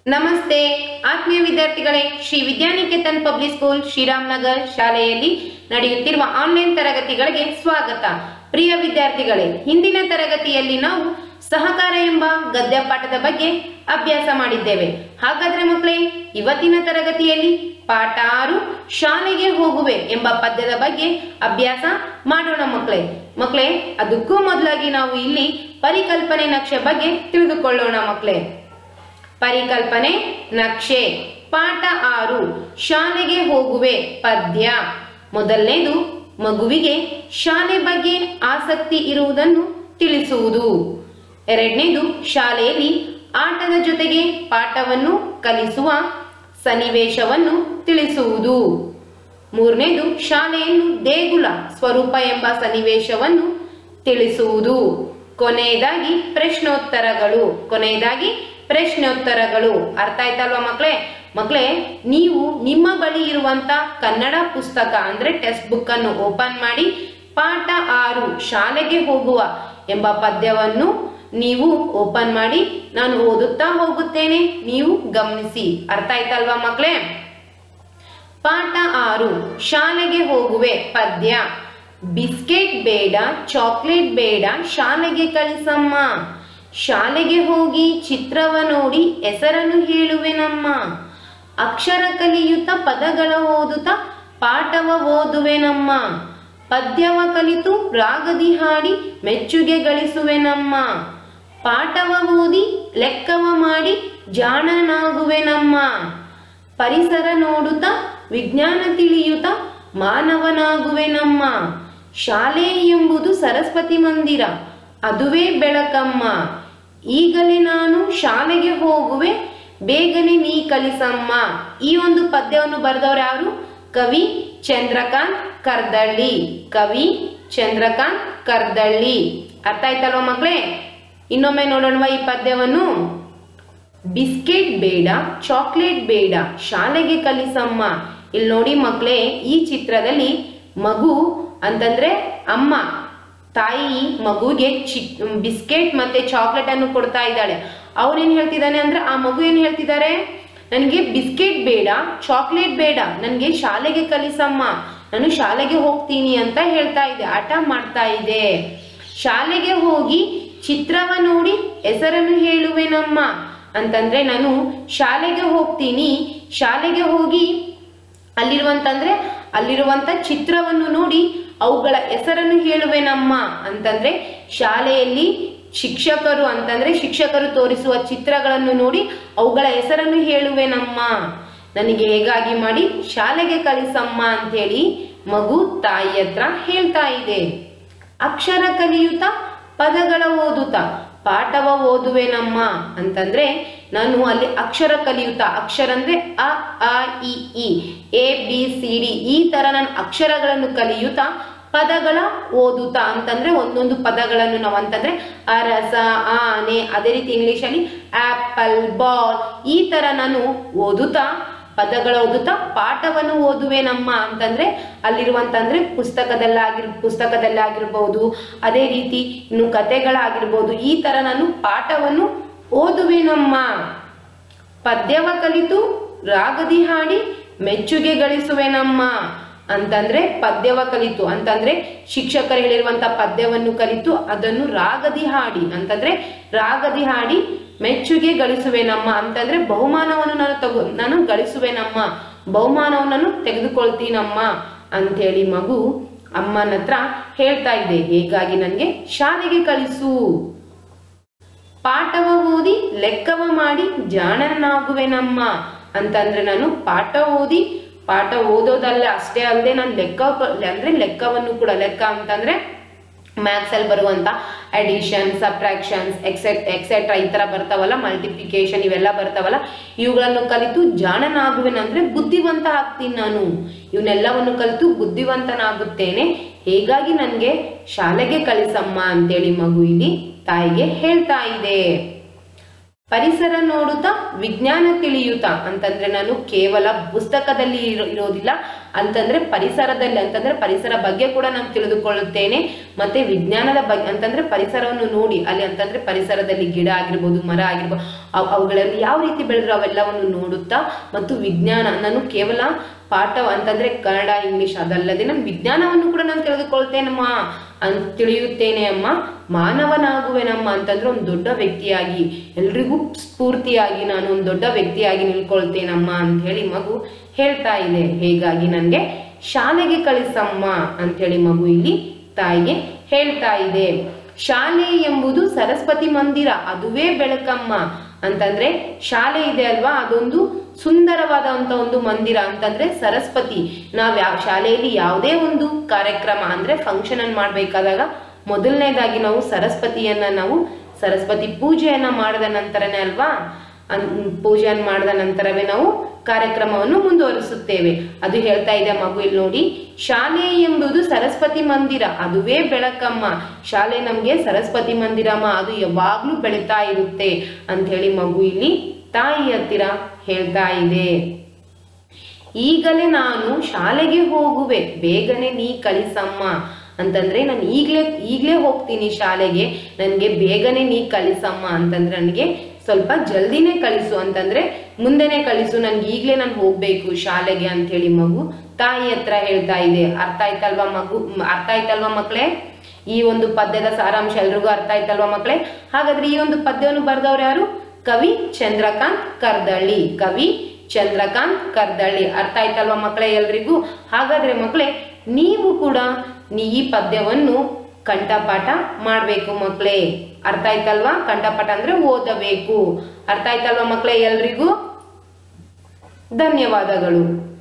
ನಮಸ್ತೆ ಆತ್ಮೀಯ ವಿದ್ಯಾರ್ಥಿಗಳೇ ಶ್ರೀ ವಿದ್ಯಾನಿಕೇತನ್ ಪಬ್ಲಿಕ್ ಸ್ಕೂಲ್ ಶ್ರೀರಾಮ್ನಗರ್ ಶಾಲೆಯಲ್ಲಿ ನಡೆಯುತ್ತಿರುವ ಆನ್ಲೈನ್ ತರಗತಿಗಳಿಗೆ ಸ್ವಾಗತ ಪ್ರಿಯ ವಿದ್ಯಾರ್ಥಿಗಳೇ ಹಿಂದಿನ ತರಗತಿಯಲ್ಲಿ ನಾವು ಸಹಕಾರ ಎಂಬ ಗದ್ಯ ಪಾಠದ ಬಗ್ಗೆ ಅಭ್ಯಾಸ ಮಾಡಿದ್ದೇವೆ ಹಾಗಾದ್ರೆ ಮಕ್ಕಳೇ ಇವತ್ತಿನ ತರಗತಿಯಲ್ಲಿ ಪಾಠ ಆರು ಶಾಲೆಗೆ ಹೋಗುವೆ ಎಂಬ ಪದ್ಯದ ಬಗ್ಗೆ ಅಭ್ಯಾಸ ಮಾಡೋಣ ಮಕ್ಕಳೇ ಮಕ್ಕಳೇ ಅದಕ್ಕೂ ಮೊದಲಾಗಿ ನಾವು ಇಲ್ಲಿ ಪರಿಕಲ್ಪನೆ ನಕ್ಷೆ ಬಗ್ಗೆ ತಿಳಿದುಕೊಳ್ಳೋಣ ಮಕ್ಕಳೇ ಪರಿಕಲ್ಪನೆ ನಕ್ಷೆ ಪಾಠ ಆರು ಶಾಲೆಗೆ ಹೋಗುವೆ ಪದ್ಯ ಮೊದಲನೇದು ಮಗುವಿಗೆ ಶಾಲೆ ಬಗ್ಗೆ ಆಸಕ್ತಿ ಇರುವುದನ್ನು ತಿಳಿಸುವುದು ಎರಡನೇದು ಶಾಲೆಯಲ್ಲಿ ಆಟದ ಜೊತೆಗೆ ಪಾಠವನ್ನು ಕಲಿಸುವ ಸನ್ನಿವೇಶವನ್ನು ತಿಳಿಸುವುದು ಮೂರನೇದು ಶಾಲೆಯನ್ನು ದೇಗುಲ ಸ್ವರೂಪ ಎಂಬ ಸನ್ನಿವೇಶವನ್ನು ತಿಳಿಸುವುದು ಕೊನೆಯದಾಗಿ ಪ್ರಶ್ನೋತ್ತರಗಳು ಕೊನೆಯದಾಗಿ ಪ್ರಶ್ನೋತ್ತರಗಳು ಅರ್ಥ ಆಯ್ತಲ್ವಾ ಮಕ್ಕಳೇ ಮಕ್ಕಳೇ ನೀವು ನಿಮ್ಮ ಬಳಿ ಇರುವಂತ ಕನ್ನಡ ಪುಸ್ತಕ ಅಂದ್ರೆ ಟೆಕ್ಸ್ಟ್ ಬುಕ್ ಅನ್ನು ಓಪನ್ ಮಾಡಿ ಪಾಠ ಆರು ಶಾಲೆಗೆ ಹೋಗುವ ಎಂಬ ಪದ್ಯವನ್ನು ನೀವು ಓಪನ್ ಮಾಡಿ ನಾನು ಓದುತ್ತಾ ಹೋಗುತ್ತೇನೆ ನೀವು ಗಮನಿಸಿ ಅರ್ಥ ಆಯ್ತಲ್ವಾ ಮಕ್ಕಳೇ ಪಾಠ ಆರು ಶಾಲೆಗೆ ಹೋಗುವೆ ಪದ್ಯ ಬಿಸ್ಕೆಟ್ ಬೇಡ ಚಾಕ್ಲೇಟ್ ಬೇಡ ಶಾಲೆಗೆ ಕಳಿಸಮ್ಮ ಶಾಲೆಗೆ ಹೋಗಿ ಚಿತ್ರವ ನೋಡಿ ಹೆಸರನ್ನು ಹೇಳುವೆನಮ್ಮ ಅಕ್ಷರ ಕಲಿಯುತ್ತ ಪದಗಳ ಓದುತ್ತ ಪಾಠವ ಓದುವೆನಮ್ಮ ಪದ್ಯವ ಕಲಿತು ರಾಗದಿ ಹಾಡಿ ಮೆಚ್ಚುಗೆ ಗಳಿಸುವೆನಮ್ಮ ಪಾಠವ ಓದಿ ಲೆಕ್ಕವ ಮಾಡಿ ಜಾಣನಾಗುವೆನಮ್ಮ ಪರಿಸರ ನೋಡುತ್ತ ವಿಜ್ಞಾನ ತಿಳಿಯುತ್ತ ಮಾನವನಾಗುವೆನಮ್ಮ ಶಾಲೆ ಎಂಬುದು ಸರಸ್ವತಿ ಮಂದಿರ ಅದುವೇ ಬೆಳಕಮ್ಮ ಈಗಲೇ ನಾನು ಶಾಲೆಗೆ ಹೋಗುವೆ ಬೇಗನೆ ನೀ ಕಲಿಸಮ್ಮ ಈ ಒಂದು ಪದ್ಯವನ್ನು ಬರೆದವರು ಯಾರು ಕವಿ ಚಂದ್ರಕಾಂತ್ ಕರ್ದಳ್ಳಿ ಕವಿ ಚಂದ್ರಕಾಂತ್ ಕರ್ದಳ್ಳಿ ಅರ್ಥ ಆಯ್ತಲ್ವ ಮಕ್ಕಳೇ ಇನ್ನೊಮ್ಮೆ ನೋಡೋಣವಾ ಈ ಪದ್ಯವನ್ನು ಬಿಸ್ಕೆಟ್ ಬೇಡ ಚಾಕ್ಲೇಟ್ ಬೇಡ ಶಾಲೆಗೆ ಕಲಿಸಮ್ಮ ಇಲ್ಲಿ ನೋಡಿ ಮಕ್ಕಳೇ ಈ ಚಿತ್ರದಲ್ಲಿ ಮಗು ಅಂತಂದ್ರೆ ಅಮ್ಮ ತಾಯಿ ಮಗುಗೆ ಚಿ ಬಿಸ್ಕೆಟ್ ಮತ್ತೆ ಚಾಕ್ಲೇಟ್ ಅನ್ನು ಕೊಡ್ತಾ ಇದ್ದಾಳೆ ಅವ್ರೇನ್ ಹೇಳ್ತಿದ್ದಾನೆ ಅಂದ್ರೆ ಆ ಮಗು ಏನ್ ಹೇಳ್ತಿದ್ದಾರೆ ನನಗೆ ಬಿಸ್ಕೆಟ್ ಬೇಡ ಚಾಕ್ಲೇಟ್ ಬೇಡ ನನಗೆ ಶಾಲೆಗೆ ಕಲಿಸಮ್ಮ ನಾನು ಶಾಲೆಗೆ ಹೋಗ್ತೀನಿ ಅಂತ ಹೇಳ್ತಾ ಇದೆ ಆಟ ಮಾಡ್ತಾ ಇದೆ ಶಾಲೆಗೆ ಹೋಗಿ ಚಿತ್ರವ ನೋಡಿ ಹೆಸರನ್ನು ಹೇಳುವೆನಮ್ಮ ಅಂತಂದ್ರೆ ನಾನು ಶಾಲೆಗೆ ಹೋಗ್ತೀನಿ ಶಾಲೆಗೆ ಹೋಗಿ ಅಲ್ಲಿರುವಂತಂದ್ರೆ ಅಲ್ಲಿರುವಂತ ಚಿತ್ರವನ್ನು ನೋಡಿ ಅವುಗಳ ಹೆಸರನ್ನು ಹೇಳುವೆನಮ್ಮ ಅಂತಂದ್ರೆ ಶಾಲೆಯಲ್ಲಿ ಶಿಕ್ಷಕರು ಅಂತಂದ್ರೆ ಶಿಕ್ಷಕರು ತೋರಿಸುವ ಚಿತ್ರಗಳನ್ನು ನೋಡಿ ಅವುಗಳ ಹೆಸರನ್ನು ಹೇಳುವೆನಮ್ಮ ನನಗೆ ಹೇಗಾಗಿ ಮಾಡಿ ಶಾಲೆಗೆ ಕಳಿಸಮ್ಮ ಅಂತೇಳಿ ಮಗು ತಾಯಿ ಹತ್ರ ಹೇಳ್ತಾ ಇದೆ ಅಕ್ಷರ ಕಲಿಯುತ್ತ ಪದಗಳ ಓದುತ್ತ ಪಾಠವ ಓದುವೆನಮ್ಮ ಅಂತಂದ್ರೆ ನಾನು ಅಲ್ಲಿ ಅಕ್ಷರ ಕಲಿಯುತ್ತಾ ಅಕ್ಷರ ಅಂದ್ರೆ ಅ ಆ ಇ ಈ ಎ ಬಿ ಸಿ ಡಿ ಈ ತರ ನಾನು ಅಕ್ಷರಗಳನ್ನು ಕಲಿಯುತ್ತಾ ಪದಗಳ ಓದುತ್ತಾ ಅಂತಂದ್ರೆ ಒಂದೊಂದು ಪದಗಳನ್ನು ನಾವು ಅಂತಂದ್ರೆ ಅರಸ ಆನೆ ಅದೇ ರೀತಿ ಇಂಗ್ಲಿಷಲ್ಲಿ ಆಪಲ್ ಬಾಲ್ ಈ ತರ ನಾನು ಓದುತ್ತಾ ಪದಗಳ ಓದುತ್ತಾ ಪಾಠವನ್ನು ಓದುವೆನಮ್ಮ ಅಂತಂದ್ರೆ ಅಲ್ಲಿರುವಂತಂದ್ರೆ ಪುಸ್ತಕದಲ್ಲಾಗಿರ್ ಪುಸ್ತಕದಲ್ಲಾಗಿರ್ಬೋದು ಅದೇ ರೀತಿ ಇನ್ನು ಕತೆಗಳಾಗಿರ್ಬೋದು ಈ ತರ ನಾನು ಪಾಠವನ್ನು ಓದುವೆನಮ್ಮ ಪದ್ಯವ ಕಲಿತು ರಾಗದಿ ಹಾಡಿ ಮೆಚ್ಚುಗೆ ಗಳಿಸುವೆನಮ್ಮ ಅಂತಂದ್ರೆ ಪದ್ಯವ ಕಲಿತು ಅಂತಂದ್ರೆ ಶಿಕ್ಷಕರು ಹೇಳಿರುವಂತ ಪದ್ಯವನ್ನು ಕಲಿತು ಅದನ್ನು ರಾಗದಿ ಹಾಡಿ ಅಂತಂದ್ರೆ ರಾಗದಿ ಹಾಡಿ ಮೆಚ್ಚುಗೆ ಗಳಿಸುವೆನಮ್ಮ ಅಂತಂದ್ರೆ ಬಹುಮಾನವನ್ನು ನಾನು ತಗೋ ನಾನು ಗಳಿಸುವೆನಮ್ಮ ಬಹುಮಾನವನ್ನು ನಾನು ತೆಗೆದುಕೊಳ್ತೀನಮ್ಮ ಅಂತೇಳಿ ಮಗು ಅಮ್ಮನ ಹತ್ರ ಹೇಳ್ತಾ ಇದೆ ಹೀಗಾಗಿ ನನಗೆ ಶಾಲೆಗೆ ಕಳಿಸು ಪಾಠವ ಓದಿ ಲೆಕ್ಕವ ಮಾಡಿ ಜಾಣನಾಗುವೆನಮ್ಮ ಅಂತಂದ್ರೆ ನಾನು ಪಾಠ ಓದಿ ಪಾಠ ಓದೋದಲ್ಲ ಅಷ್ಟೇ ಅಲ್ಲದೆ ನಾನು ಲೆಕ್ಕ ಅಂದ್ರೆ ಲೆಕ್ಕವನ್ನು ಕೂಡ ಲೆಕ್ಕ ಅಂತಂದ್ರೆ ಮ್ಯಾಥ್ಸ್ ಅಲ್ಲಿ ಬರುವಂತ ಅಡಿಷನ್ ಸಬ್ಟ್ರಾಕ್ಷನ್ಸ್ ಎಕ್ಸೆಟ್ ಎಕ್ಸೆಟ್ರಾ ಈ ತರ ಬರ್ತಾವಲ್ಲ ಮಲ್ಟಿಪ್ಲಿಕೇಶನ್ ಇವೆಲ್ಲ ಬರ್ತಾವಲ್ಲ ಇವುಗಳನ್ನು ಕಲಿತು ಜಾಣನಾಗುವೆನಂದ್ರೆ ಬುದ್ಧಿವಂತ ಆಗ್ತೀನಿ ನಾನು ಇವನ್ನೆಲ್ಲವನ್ನು ಕಲಿತು ಬುದ್ಧಿವಂತನಾಗುತ್ತೇನೆ ಹೀಗಾಗಿ ನನಗೆ ಶಾಲೆಗೆ ಕಳಿಸಮ್ಮ ಅಂತೇಳಿ ಮಗು ಇಲ್ಲಿ ತಾಯಿಗೆ ಹೇಳ್ತಾ ಇದೆ ಪರಿಸರ ನೋಡುತ್ತಾ ವಿಜ್ಞಾನ ತಿಳಿಯುತ್ತಾ ಅಂತಂದ್ರೆ ನಾನು ಕೇವಲ ಪುಸ್ತಕದಲ್ಲಿ ಇರೋ ಇರೋದಿಲ್ಲ ಅಂತಂದ್ರೆ ಪರಿಸರದಲ್ಲಿ ಅಂತಂದ್ರೆ ಪರಿಸರ ಬಗ್ಗೆ ಕೂಡ ನಾನು ತಿಳಿದುಕೊಳ್ಳುತ್ತೇನೆ ಮತ್ತೆ ವಿಜ್ಞಾನದ ಬಗ್ಗೆ ಅಂತಂದ್ರೆ ಪರಿಸರವನ್ನು ನೋಡಿ ಅಲ್ಲಿ ಅಂತಂದ್ರೆ ಪರಿಸರದಲ್ಲಿ ಗಿಡ ಆಗಿರ್ಬೋದು ಮರ ಆಗಿರ್ಬೋದು ಅವ್- ಅವುಗಳಲ್ಲಿ ಯಾವ ರೀತಿ ಬೆಳೆದ್ರು ಅವೆಲ್ಲವನ್ನು ನೋಡುತ್ತಾ ಮತ್ತು ವಿಜ್ಞಾನ ನಾನು ಕೇವಲ ಪಾಠ ಅಂತಂದ್ರೆ ಕನ್ನಡ ಇಂಗ್ಲಿಷ್ ಅದಲ್ಲದೆ ನಾನು ವಿಜ್ಞಾನವನ್ನು ಕೂಡ ನಾನು ತಿಳಿದುಕೊಳ್ತೇನಮ್ಮ ಅಂತ ತಿಳಿಯುತ್ತೇನೆ ಅಮ್ಮ ಮಾನವನಾಗುವೆನಮ್ಮ ಅಂತಂದ್ರೆ ಒಂದು ದೊಡ್ಡ ವ್ಯಕ್ತಿಯಾಗಿ ಎಲ್ರಿಗೂ ಸ್ಫೂರ್ತಿಯಾಗಿ ನಾನು ಒಂದು ದೊಡ್ಡ ವ್ಯಕ್ತಿಯಾಗಿ ನಿಲ್ಕೊಳ್ತೇನಮ್ಮ ಅಂತ ಹೇಳಿ ಮಗು ಹೇಳ್ತಾ ಇದೆ ಹೇಗಾಗಿ ನನಗೆ ಶಾಲೆಗೆ ಕಳಿಸಮ್ಮ ಅಂತೇಳಿ ಮಗು ಇಲ್ಲಿ ತಾಯಿಗೆ ಹೇಳ್ತಾ ಇದೆ ಶಾಲೆ ಎಂಬುದು ಸರಸ್ವತಿ ಮಂದಿರ ಅದುವೇ ಬೆಳಕಮ್ಮ ಅಂತಂದ್ರೆ ಶಾಲೆ ಇದೆ ಅಲ್ವಾ ಅದೊಂದು ಸುಂದರವಾದಂತ ಒಂದು ಮಂದಿರ ಅಂತಂದ್ರೆ ಸರಸ್ವತಿ ನಾವ್ ಯಾವ ಶಾಲೆಯಲ್ಲಿ ಯಾವುದೇ ಒಂದು ಕಾರ್ಯಕ್ರಮ ಅಂದ್ರೆ ಫಂಕ್ಷನ್ ಅನ್ನು ಮಾಡ್ಬೇಕಾದಾಗ ಮೊದಲನೇದಾಗಿ ನಾವು ಸರಸ್ವತಿಯನ್ನ ನಾವು ಸರಸ್ವತಿ ಪೂಜೆಯನ್ನ ಮಾಡಿದ ನಂತರನೇ ಅಲ್ವಾ ಅನ್ ಪೂಜೆಯನ್ನು ಮಾಡಿದ ನಂತರವೇ ನಾವು ಕಾರ್ಯಕ್ರಮವನ್ನು ಮುಂದುವರಿಸುತ್ತೇವೆ ಅದು ಹೇಳ್ತಾ ಇದೆ ಮಗು ಇಲ್ಲಿ ನೋಡಿ ಶಾಲೆ ಎಂಬುದು ಸರಸ್ವತಿ ಮಂದಿರ ಅದುವೇ ಬೆಳಕಮ್ಮ ಶಾಲೆ ನಮ್ಗೆ ಸರಸ್ವತಿ ಮಂದಿರಮ್ಮ ಅದು ಯಾವಾಗ್ಲೂ ಬೆಳೀತಾ ಇರುತ್ತೆ ಅಂತ ಹೇಳಿ ಮಗು ಇಲ್ಲಿ ತಾಯಿ ಹತ್ತಿರ ಹೇಳ್ತಾ ಇದೆ ಈಗಲೇ ನಾನು ಶಾಲೆಗೆ ಹೋಗುವೆ ಬೇಗನೆ ನೀ ಕಳಿಸಮ್ಮ ಅಂತಂದ್ರೆ ನಾನು ಈಗಲೇ ಈಗಲೇ ಹೋಗ್ತೀನಿ ಶಾಲೆಗೆ ನನಗೆ ಬೇಗನೆ ನೀ ಕಳಿಸಮ್ಮ ಅಂತಂದ್ರೆ ನನಗೆ ಸ್ವಲ್ಪ ಜಲ್ದಿನೇ ಕಳಿಸು ಅಂತಂದ್ರೆ ಮುಂದೆನೆ ಕಳಿಸು ನನ್ಗೆ ಈಗಲೇ ನಾನು ಹೋಗ್ಬೇಕು ಶಾಲೆಗೆ ಅಂತ ಹೇಳಿ ಮಗು ತಾಯಿ ಹತ್ರ ಹೇಳ್ತಾ ಇದೆ ಅರ್ಥ ಆಯ್ತಲ್ವಾ ಮಗು ಮ್, ಅರ್ಥ ಆಯ್ತಲ್ವಾ ಮಕ್ಕಳೇ ಈ ಒಂದು ಪದ್ಯದ ಸಾರಾಂಶ ಎಲ್ರಿಗೂ ಅರ್ಥ ಆಯ್ತಲ್ವಾ ಮಕ್ಕಳೇ ಹಾಗಾದ್ರೆ ಈ ಒಂದು ಪದ್ಯವನ್ನು ಬರೆದವ್ರು ಯಾರು ಕವಿ ಚಂದ್ರಕಾಂತ್ ಕರ್ದಳ್ಳಿ ಕವಿ ಚಂದ್ರಕಾಂತ್ ಕರ್ದಳ್ಳಿ ಅರ್ಥ ಆಯ್ತಲ್ವಾ ಮಕ್ಕಳೇ ಎಲ್ರಿಗೂ ಹಾಗಾದ್ರೆ ಮಕ್ಕಳೇ ನೀವು ಕೂಡ ನೀ ಈ ಪದ್ಯವನ್ನು ಕಂಠಪಾಠ ಮಾಡಬೇಕು ಮಕ್ಕಳೇ ಅರ್ಥ ಆಯ್ತಲ್ವಾ ಕಂಠಪಾಠ ಅಂದ್ರೆ ಓದಬೇಕು ಅರ್ಥ ಆಯ್ತಲ್ವಾ ಮಕ್ಕಳೇ ಎಲ್ರಿಗೂ ಧನ್ಯವಾದಗಳು